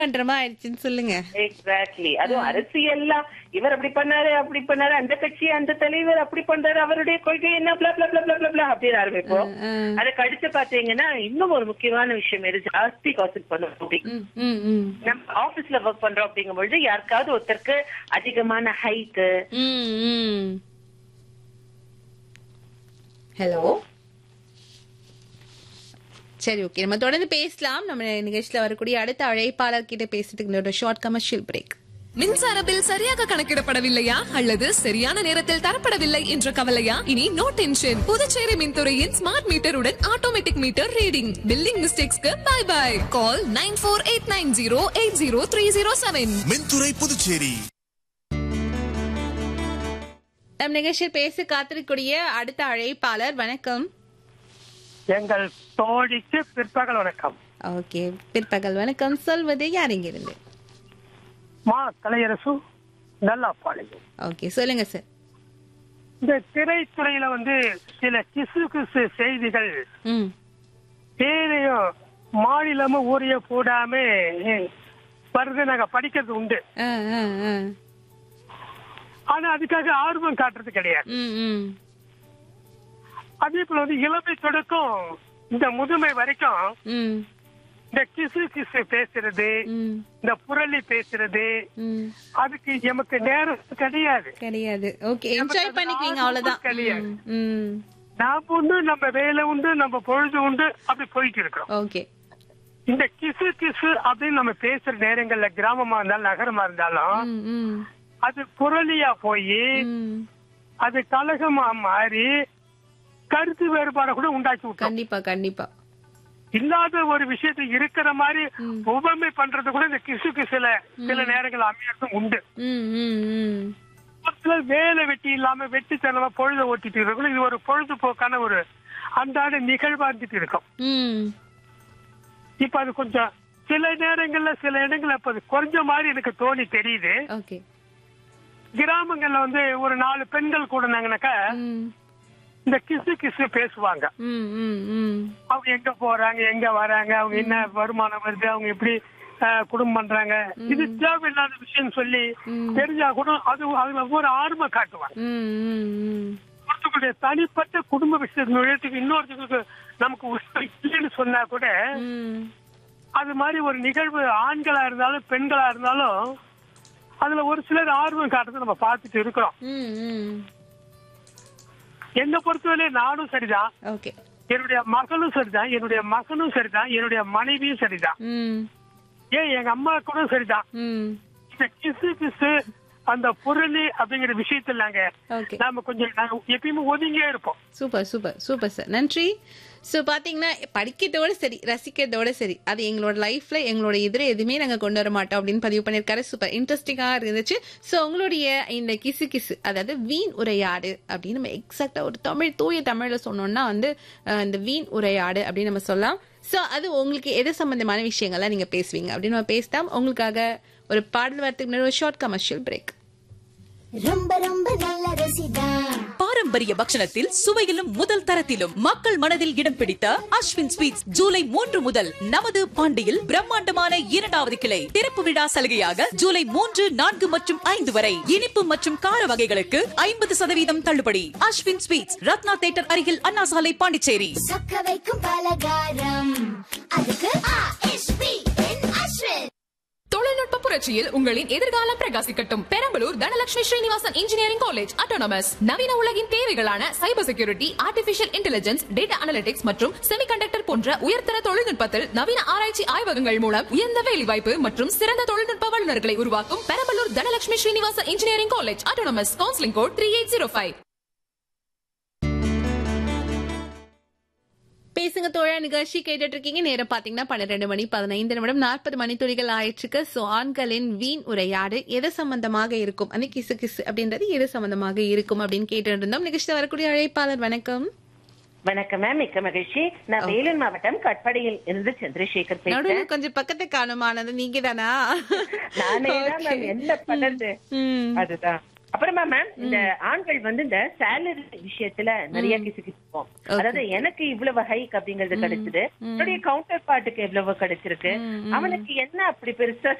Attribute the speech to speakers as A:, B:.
A: பண்றமா ஆயிடுச்சுன்னு சொல்லுங்க
B: எக்ஸாக்ட்லி அதுவும் அரசியல்ல இவர் அப்படி பண்ணாரு அப்படி பண்ணாரு அந்த கட்சி அந்த தலைவர் அப்படி பண்றாரு அவருடைய கொள்கை என்ன blah blah blah blah blah blah அப்படின்னு ஆரம்பிப்போம்
A: ம்.
B: அதுக்கு அடுத்து பாத்தீங்கன்னா இன்னும் ஒரு முக்கியமான விஷயம் இது ஜாஸ்தி காசிப் பண்ணும் அப்படி
A: ம், ம், ம்.
B: நம்ம ஆபீஸ்ல ஒர்க் பண்றோம் அப்படிங்கும் பொழுது யாருக்காவது ஒருத்தருக்கு அதிகமான ஹைட்
A: ம், ம். ஹலோ சரி ஓகே நம்ம தொடர்ந்து பேசலாம் நம்ம நிகழ்ச்சியில வரக்கூடிய அடுத்த அழைப்பாளர் கிட்ட பேசுறதுக்கு ஒரு ஷார்ட் கமர்ஷியல் பிரேக்
C: மின்சார பில் சரியாக கணக்கிடப்படவில்லையா அல்லது சரியான நேரத்தில் தரப்படவில்லை என்ற கவலையா இனி நோ டென்ஷன் புதுச்சேரி மின்துறையின் ஸ்மார்ட் மீட்டருடன் ஆட்டோமேட்டிக் மீட்டர் ரீடிங் பில்லிங் மிஸ்டேக்ஸ்க்கு bye bye call nine four eight nine zero eight zero three zero seven
D: மின்துறை புதுச்சேரி
A: நம் நிகழ்ச்சியில் பேச காத்திருக்கக்கூடிய அடுத்த அழைப்பாளர் வணக்கம்
E: எங்கள் தோழிக்கு பிற்பகல் வணக்கம்
A: ஓகே பிற்பகல் வணக்கம் சொல்வது யார் இங்க இருந்து
E: மா கலையரசு நல்லாப்பாளையம்
A: ஓகே சொல்லுங்க சார்
E: இந்த திரைத்துறையில வந்து சில கிசு கிசு செய்திகள்
A: ம்
E: பேரையும் மாநிலமும் ஊரைய போடாம வருது நாங்க படிக்கிறது உண்டு
A: ஆ, ஆ, ஆ.
E: ஆனா அதுக்காக ஆர்வம் காட்டுறது கிடையாது
A: ம், ம்.
E: அதே போல வந்து இளமை தொடக்கம் இந்த முதுமை வரைக்கும்
A: ம்,
E: இந்த கிசு கிசு பேசுறது
A: ம்,
E: இந்த புரளி பேசுறது
A: ம்.
E: அதுக்கு எமக்கு நேரம் கிடையாது
A: கிடையாது ஓகே என்ஜாய்
E: அது
A: பண்ணிக்குவீங்க
E: ஆர்வம்
A: அவ்வளவுதான்
E: கிடையாது.
A: ம், ம்.
E: நாம உண்டு நம்ம வேலை உண்டு நம்ம பொழுது உண்டு அப்படி போயிட்டு இருக்கிறோம்
A: ஓகே
E: இந்த கிசு கிசு அப்படின்னு நம்ம பேசுற நேரங்கள்ல கிராமமா இருந்தாலும் நகரமா இருந்தாலும்
A: ம், ம்,
E: அது புரளியா போய்
A: ம்.
E: அது கலகமா மாறி கருத்து வேறுபாட கூட உண்டாக்கி விட்டோம்
A: கண்டிப்பா கண்டிப்பா
E: இல்லாத ஒரு விஷயத்தை இருக்கிற மாதிரி உபமை பண்றது கூட இந்த கிசு கிசுல சில நேரங்கள் அமையறதும் உண்டு
A: ம், ம், ம்.
E: ஒரு சிலர் வேலை வெட்டி இல்லாம வெட்டித்தனமா பொழுத ஓட்டிட்டு இருக்கணும் இது ஒரு பொழுதுபோக்கான ஒரு அன்றாட நிகழ்வா இருந்துட்டு இருக்கும்
A: ம்.
E: இப்ப அது கொஞ்சம் சில நேரங்கள்ல சில இடங்கள்ல இப்ப அது குறைஞ்ச மாதிரி எனக்கு தோணி தெரியுது
A: ஓகே
E: கிராமங்கள்ல வந்து ஒரு நாலு பெண்கள் கூடனாங்கனாக்கா
A: ம்,
E: இந்த கிசு கிசு பேசுவாங்க
A: ம், ம், ம்.
E: அவங்க எங்க போறாங்க எங்க வராங்க அவங்க என்ன வருமானம் வருது அவங்க எப்படி அஹ், குடும்பம் பண்றாங்க இது தேவையில்லாத விஷயம் சொல்லி தெரிஞ்சா கூட அது அதுல ஒரு ஆர்வம் காட்டுவாங்க
A: ம், ம், ம்.
E: ஒருத்தருடைய தனிப்பட்ட குடும்ப விஷயத்து நுழையத்துக்கு இன்னொருத்தருக்கு நமக்கு உரிமை இல்லைன்னு சொன்னா கூட
A: ம்.
E: அது மாதிரி ஒரு நிகழ்வு ஆண்களா இருந்தாலும் பெண்களா இருந்தாலும் அதுல ஒரு சிலர் ஆர்வம் காட்டுறதை நம்ம பார்த்துட்டு இருக்கிறோம்
A: ம், ம்.
E: என்னை பொறுத்தவரை நானும் சரிதான்
A: ஓகே
E: என்னுடைய மகளும் சரிதான் என்னுடைய மகனும் சரிதான் என்னுடைய மனைவியும் சரிதான்
A: ம்,
E: ஏன் எங்க அம்மா கூட சரிதான்
A: ம்.
E: இந்த கிசு கிசு அந்த பொருளி அப்படிங்கிற விஷயத்துல நாங்க
A: ஓகே
E: நாம கொஞ்சம் நாங்க எப்பயுமே ஒதுங்கியே இருப்போம்
A: சூப்பர் சூப்பர் சூப்பர் சார் நன்றி ஸோ பார்த்தீங்கன்னா படிக்கிறதோட சரி ரசிக்கிறதோட சரி அது எங்களோட லைஃப்ல எங்களோட எதிர எதுவுமே நாங்கள் கொண்டு வர மாட்டோம் அப்படின்னு பதிவு பண்ணியிருக்காரு சூப்பர் இன்ட்ரெஸ்டிங்காக இருந்துச்சு ஸோ உங்களுடைய இந்த கிசு கிசு அதாவது வீண் உரையாடு அப்படின்னு நம்ம எக்ஸாக்டா ஒரு தமிழ் தூய தமிழ்ல சொன்னோம்னா வந்து அஹ், இந்த வீண் உரையாடு அப்படின்னு நம்ம சொல்லலாம் ஸோ அது உங்களுக்கு எது சம்பந்தமான விஷயங்கள்லாம் நீங்க பேசுவீங்க அப்படின்னு நம்ம பேசலாம் உங்களுக்காக ஒரு பாடல் வரத்துக்கு முன்னாடி ஒரு ஷார்ட் கமர்ஷியல் பிரேக்
F: ரொம்ப ரொம்ப நல்ல ருசிதா
G: பாரம்பரிய பக்ஷணத்தில் சுவையிலும் முதல் தரத்திலும் மக்கள் மனதில் இடம் பிடித்த அஸ்வின் ஸ்வீட்ஸ் ஜூலை மூன்று முதல் நமது பாண்டியில் பிரம்மாண்டமான இரண்டாவது கிளை திறப்பு விழா சலுகையாக ஜூலை மூன்று நான்கு மற்றும் ஐந்து வரை இனிப்பு மற்றும் கார வகைகளுக்கு ஐம்பது சதவீதம் தள்ளுபடி அஸ்வின் ஸ்வீட்ஸ் ரத்னா தேட்டர் அருகில் அண்ணா சாலை பாண்டிச்சேரி
F: சொக்க வைக்கும் பலகாரம் அதுக்கு ஆ.எஸ்.பி. என் அஸ்வின்
C: தொழில்நுட்ப புரட்சியில் உங்களின் எதிர்காலம் பிரகாசிக்கட்டும் Perambalur Dhanalakshmi Srinivasan engineering college autonomous நவீன உலகின் தேவைகளான cyber security artificial intelligence data analytics மற்றும் செமிகண்டக்டர் போன்ற உயர்தர தொழில்நுட்பத்தில் நவீன ஆராய்ச்சி ஆய்வகங்கள் மூலம் உயர்ந்த வேலைவாய்ப்பு மற்றும் சிறந்த தொழில்நுட்ப வல்லுநர்களை உருவாக்கும் Perambalur Dhanalakshmi Srinivasan engineering college autonomous counselling code three eight zero five
A: பேசுங்க தோழா நிகழ்ச்சி கேட்டுட்டு இருக்கீங்க நேரம் பாத்தீங்கன்னா பன்னிரெண்டு மணி பதினைந்து நிமிடம் நாற்பது மணி துளிகள் ஆயிடுச்சுக்கு சோ ஆண்களின் வீண் உரையாடு எது சம்பந்தமாக இருக்கும் அந்த கிசு கிசு அப்படின்றது எது சம்பந்தமாக இருக்கும் அப்படின்னு கேட்டு இருந்தோம் நிகழ்ச்சியில் வரக்கூடிய அழைப்பாளர் வணக்கம்
B: வணக்கம் மேம் மிக்க மகிழ்ச்சி நான் வேலூர் மாவட்டம் கட்படியில் இருந்து சந்திரசேகர் பேசுறேன்
A: நடுவில் கொஞ்சம் பக்கத்து காணுமானது நீங்க தானா
B: நானே தான் மேம் என்ன பண்ணது
A: ம்.
B: அதுதான் அப்புறமா மேம் இந்த ஆண்கள் வந்து இந்த சேலரி விஷயத்துல நிறைய கிசுகிசுப்போம் அதாவது எனக்கு இவ்வளவு ஹைக் அப்படிங்கறது கிடைச்சது என்னுடைய கவுண்டர் பார்ட்டுக்கு எவ்வளவு கிடைச்சிருக்கு அவனுக்கு என்ன அப்படி பெருசா